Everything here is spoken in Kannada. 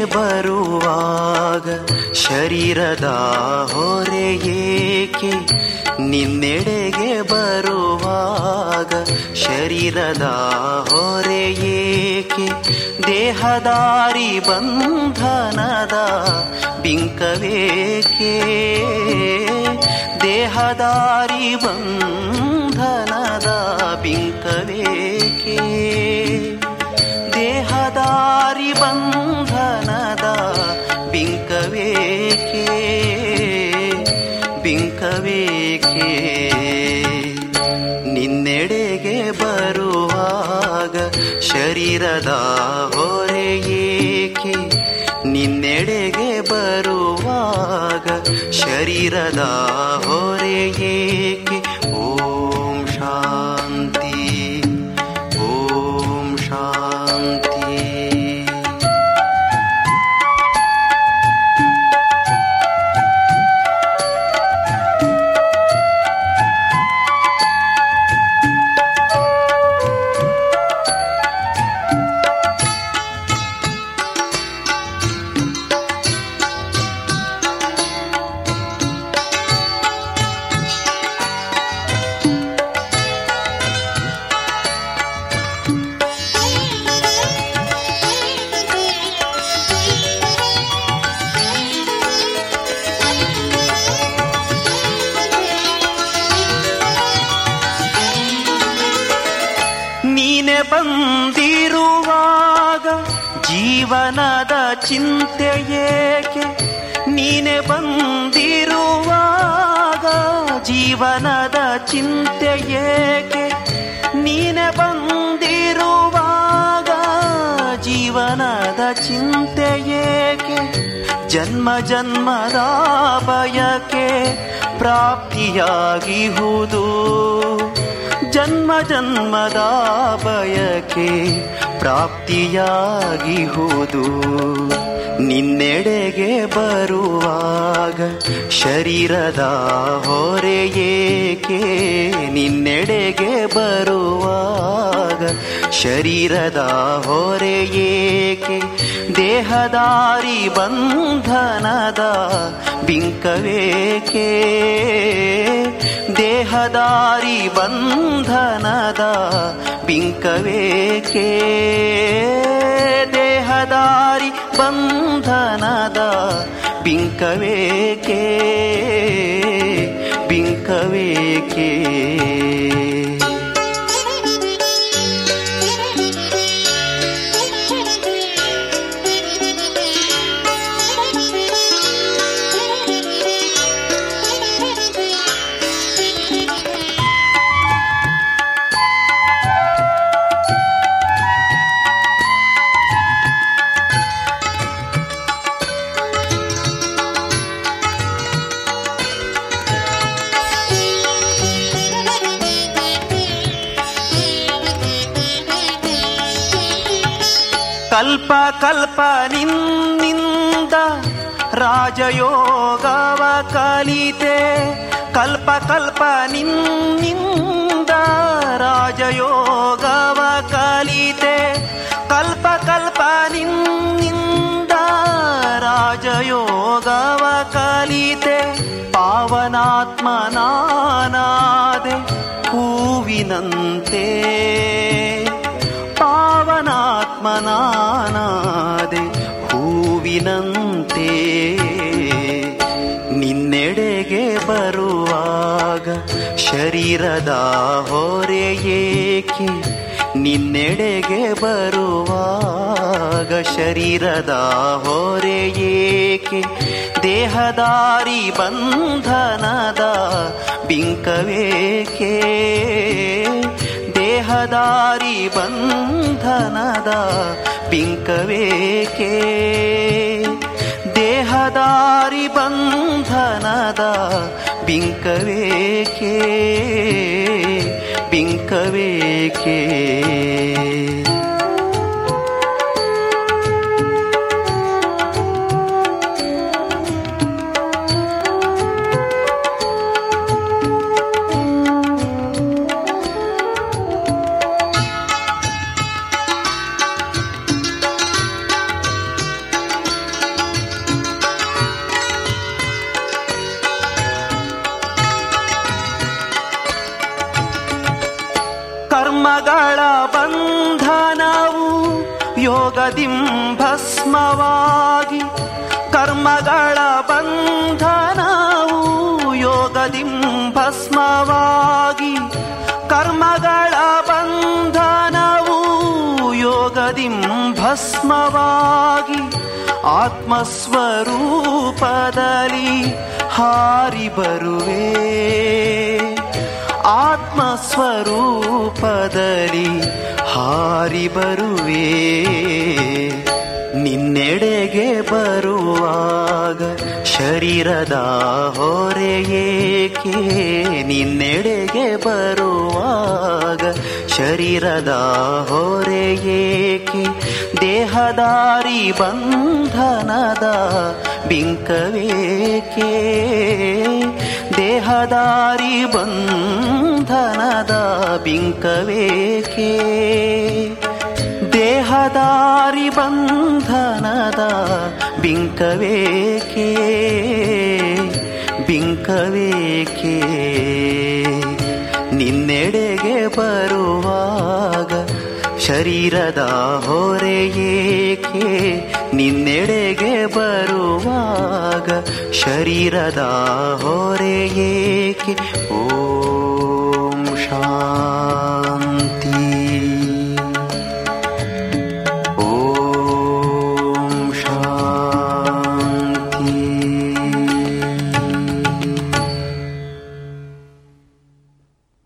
ಬರುವಾಗ ಶರೀರದ ಹೊರೆ ಏಕೆ ನಿನ್ನೆಡೆಗೆ ಬರುವಾಗ ಶರೀರದ ಹೊರೆ ಏಕೆ ದೇಹದಾರಿ ಬಂಧನದ ಬಿಂಕವೇಕೆ ದೇಹದಾರಿ ಬಂಧನದ ಬಿಂಕವೇಕೆ ದೇಹದಾರಿ ಬಂಧನದ ಬಿಂಕವೇಕೆ ಬಿಂಕವೇಕೆ ನಿನ್ನೆಡೆಗೆ ಬರುವಾಗ ಶರೀರದ ಹೊರೆ ಏಕೆ ನಿನ್ನೆಡೆಗೆ ಬರುವಾಗ ಶರೀರದ ಹೊರೆ ಏಕೆ ಓಂ ಶಾಂತಿ ಓಂ ಶಾಂತಿ ನೀನೆ ಬಂದಿರುವಾಗ ಜೀವನದ ಚಿಂತೆ ಏಕೆ ನೀನೆ ಬಂದಿರುವಾಗ ಜೀವನದ ಚಿಂತೆ ಏಕೆ ನೀನೆ ಬಂದಿರುವಾಗ ಜೀವನದ ಚಿಂತೆ ಏಕೆ ಜನ್ಮ ಜನ್ಮದ ಬಯಕೆ ಪ್ರಾಪ್ತಿಯಾಗಿಹುದು ಜನ್ಮ ಜನ್ಮದ ಬಯಕೆ ಪ್ರಾಪ್ತಿಯಾಗಿಹುದು ನಿನ್ನೆಡೆಗೆ ಬರುವಾಗ ಶರೀರದ ಹೊರೆ ಏಕೆ ನಿನ್ನೆಡೆಗೆ ಬರುವಾಗ ಶರೀರದ ಹೊರೆ ಏಕೆ ದೇಹದಾರಿ ಬಂಧನದ ಬಿಂಕವೇಕೆ ದೇಹದಾರಿ ಬಂಧನದ ಬಿಂಕವೇಕೆ ದೇಹದಾರಿ ಬಂಧನದ ಬಿಂಕವೇಕೆ ಬಿಂಕವೇಕೆ ಕಲ್ಪ ಕಲ್ಪ ನಿನ್ನಿಂದ ರಾಜಯೋಗವ ಕಲಿತೆ ಕಲ್ಪ ಕಲ್ಪ ನಿನ್ನಿಂದ ರಾಜಯೋಗವ ಕಲಿತೆ ಕಲ್ಪ ಕಲ್ಪ ನಿನ್ನಿಂದ ರಾಜಯೋಗವ ಕಲಿತೆ ಪಾವನಾತ್ಮನಾನಾದೆ ಹೂವಿನಂತೆ ಪಾವನಾತ್ಮನಾನಾದೆ ಹೂವಿನಂತೆ ನಿನ್ನೆಡೆಗೆ ಬರುವಾಗ ಶರೀರದ ಹೊರೆ ಏಕೆ ನಿನ್ನೆಡೆಗೆ ಬರುವಾಗ ಶರೀರದ ಹೊರೆ ಏಕೆ ದೇಹದಾರಿ ಬಂಧನದ ಬಿಂಕವೇಕೆ ದೇಹದಾರಿ ಬಂಧನದ ಬಿಂಕವೇಕೆ ದೇಹದಾರಿ ಬಂಧನದ ಬಿಂಕವೇಕೆ ಬಿಂಕವೇಕೆ ಕರ್ಮಗಳ ಬಂಧನವು ಯೋಗದಿಂ ಭಸ್ಮವಾಗಿ ಕರ್ಮಗಳ ಬಂಧನವು ಯೋಗದಿಂ ಭಸ್ಮವಾಗಿ ಆತ್ಮಸ್ವರೂಪದಲ್ಲಿ ಹಾರಿ ಬರುವೆ ಆತ್ಮಸ್ವರೂಪದಲ್ಲಿ ಹಾರಿ ಬರುವೆ ನಿನ್ನೆಡೆಗೆ ಬರುವಾಗ ಶರೀರದ ಹೊರೆಯೇಕೆ ನಿನ್ನೆಡೆಗೆ ಬರುವಾಗ ಶರೀರದ ಹೊರೆಯೇಕೆ ದೇಹದಾರಿ ಬಂಧನದ ಬಿಂಕವೇಕೆ ದೇಹದಾರಿ ಬಂಧನದ ಬಿಂಕವೇಕೆ ದೇಹದಾರಿ ಬಂಧನದ ಬಿಂಕವೇಕೆ ಬಿಂಕವೇಕೆ ನಿನ್ನೆಡೆಗೆ ಬರುವಾಗ ಶರೀರದ ಹೊರೆಯೇಕೆ ನಿನ್ನೆಡೆಗೆ ಬರುವಾಗ ಶರೀರದ ಹೊರೆಯೇಕೆ ಓಂ ಶಾಂತಿ